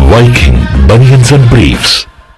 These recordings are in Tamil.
Viking Bunions and Briefs.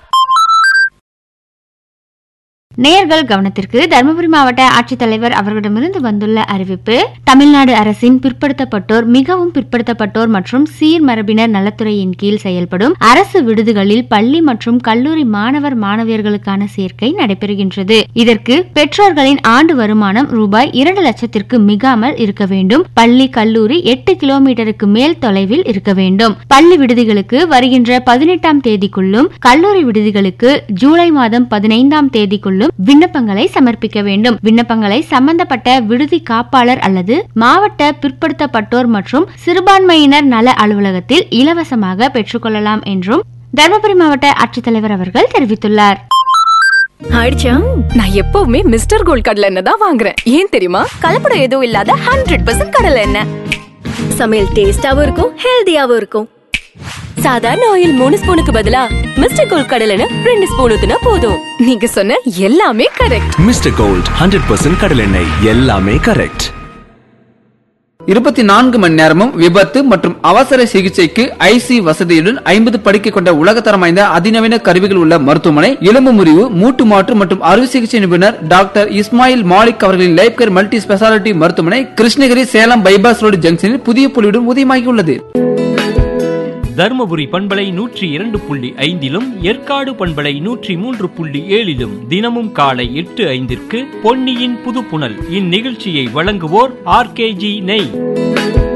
நேயர்கள் கவனத்திற்கு தருமபுரி மாவட்ட ஆட்சித்தலைவர் அவர்களிடமிருந்து வந்துள்ள அறிவிப்பு தமிழ்நாடு அரசின் பிற்படுத்தப்பட்டோர் மிகவும் பிற்படுத்தப்பட்டோர் மற்றும் சீர்மரபினர் நலத்துறையின் கீழ் செயல்படும் அரசு விடுதிகளில் பள்ளி மற்றும் கல்லூரி மாணவர் மாணவியர்களுக்கான சேர்க்கை நடைபெறுகின்றது இதற்கு பெற்றோர்களின் ஆண்டு வருமானம் ரூபாய் இரண்டு லட்சத்திற்கு மிகாமல் இருக்க வேண்டும் பள்ளி கல்லூரி எட்டு கிலோமீட்டருக்கு மேல் தொலைவில் இருக்க வேண்டும் பள்ளி விடுதிகளுக்கு வருகின்ற பதினெட்டாம் தேதிக்குள்ளும் கல்லூரி விடுதிகளுக்கு ஜூலை மாதம் பதினைந்தாம் தேதிக்குள்ளும் விண்ணப்பங்களை சமர்ப்பிக்க வேண்டும் விண்ணப்பங்களை சம்பந்தப்பட்ட விடுதி காப்பாளர் அல்லது மாவட்ட பிற்படுத்தப்பட்டோர் மற்றும் சிறுபான்மையினர் நல அலுவலகத்தில் இலவசமாக பெற்றுக்கொள்ளலாம் என்றும் தருமபுரி மாவட்ட ஆட்சித்தலைவர் அவர்கள் தெரிவித்துள்ளார் ஆயிடுச்சா நான் எப்பவுமே மிஸ்டர் கோல்ட் கடலை எண்ணெய் தான் வாங்குறேன் ஏன் தெரியுமா கலப்படம் எதுவும் இல்லாத ஹண்ட்ரட் பர்சன்ட் கடலை எண்ணெய் சமையல் டேஸ்டாவும் இருக்கும் ஹெல்தியாவும் இருக்கும் சாதாரண ஆயில் மூணு ஸ்பூனுக்கு பதிலா மிஸ்டர் கோல்ட் கடலை எண்ணெய் ரெண்டு ஸ்பூன் ஊத்துனா போதும் நீங்க சொன்ன எல்லாமே correct mister gold hundred percent கடலெண்ணெய் எல்லாமே கரெக்ட் இருபத்தி நான்கு மணி நேரமும் விபத்து மற்றும் அவசர சிகிச்சைக்கு ஐசி வசதியுடன் ஐம்பது படுக்கை கொண்ட உலகத்தரம் வாய்ந்த அதிநவீன கருவிகள் உள்ள மருத்துவமனை எலும்பு முறிவு மூட்டு மாற்று மற்றும் அறுவை சிகிச்சை நிபுணர் டாக்டர் இஸ்மாயில் மாலிக் அவர்களின் லைஃப் கேர் மல்டி ஸ்பெஷாலிட்டி மருத்துவமனை கிருஷ்ணகிரி சேலம் பைபாஸ் ரோடு ஜங்ஷனில் புதிய புள்ளியுடன் உதயமாகியுள்ளது தருமபுரி பண்பலை நூற்றி இரண்டு புள்ளி ஐந்திலும் ஏற்காடு பண்பலை நூற்றி மூன்று புள்ளி ஏழிலும் தினமும் காலை எட்டு ஐந்திற்கு பொன்னியின் புதுப்புணல் இந்நிகழ்ச்சியை வழங்குவோர் ஆர்கேஜி நெய்